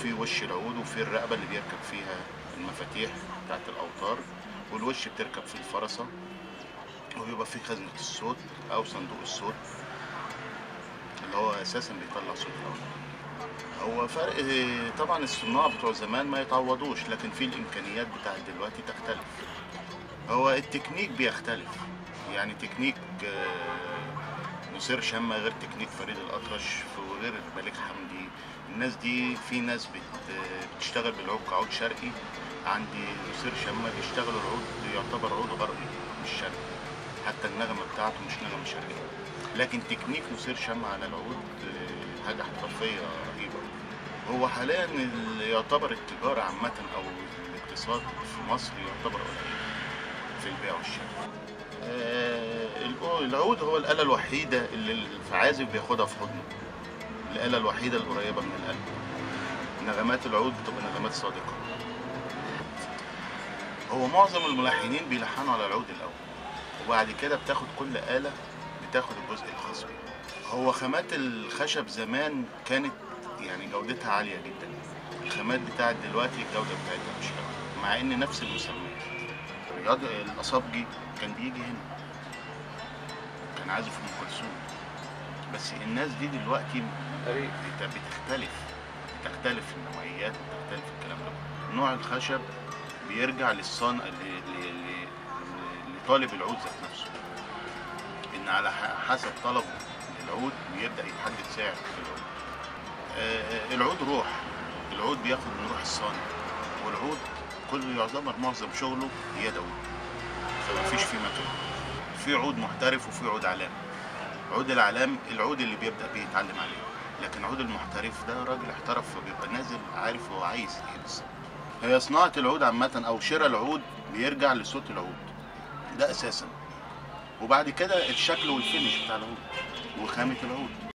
في وش العود وفي الرقبه اللي بيركب فيها المفاتيح بتاعت الاوتار والوش بتركب فيه الفرسه وبيبقى فيه خزنه الصوت او صندوق الصوت اللي هو اساسا بيطلع صوت العود هو فرق طبعا الصناع بتوع زمان ما يتعوضوش لكن في الامكانيات بتاعت دلوقتي تختلف هو التكنيك بيختلف يعني تكنيك آه، نصير شمة غير تكنيك فريد الأطرش وغير ملك حمدي الناس دي في ناس بت بتشتغل بالعود كعود شرقي عندي نصير شمة بيشتغلوا العود يعتبر عود غربي مش شرقي حتى النغمة بتاعته مش نغمة شرقية لكن تكنيك نصير شمة على العود آه، حاجة احترافية رهيبة هو حاليا ال- يعتبر التجارة عامة أو الاقتصاد في مصر يعتبر قليل في البيع والشراء آه، الأو- العود هو الآلة الوحيدة اللي العازف بياخدها في حضنه الآلة الوحيدة القريبة من القلب نغمات العود بتبقى نغمات صادقة هو معظم الملحنين بيلحنوا على العود الأول وبعد كده بتاخد كل آلة بتاخد الجزء الخاص بيها هو خامات الخشب زمان كانت يعني جودتها عالية جدا الخامات بتاعت دلوقتي الجودة بتاعتها مش قوي مع ان نفس المسميات رياض الأصابجي كان بيجي هنا كان عازف ام كلثوم بس الناس دي دلوقتي بت- بتختلف بتختلف النوعيات بتختلف الكلام ده نوع الخشب بيرجع للصان ل- ل- ل- لطالب العود ذات نفسه ان على ح- حسب طلبه للعود بيبدا يتحدد سعر في العود آه، العود روح العود بياخد من روح الصانع والعود كله يعتبر معظم شغله يدوي فما فيش فيه مكان في عود محترف وفي عود علام عود العلام العود اللي بيبدا بيه يتعلم عليه لكن عود المحترف ده راجل احترف فبيبقى نازل عارف هو عايز ايه بالظبط هي صناعه العود عامه او شراء العود بيرجع لصوت العود ده اساسا وبعد كده الشكل والفينش بتاع العود وخامه العود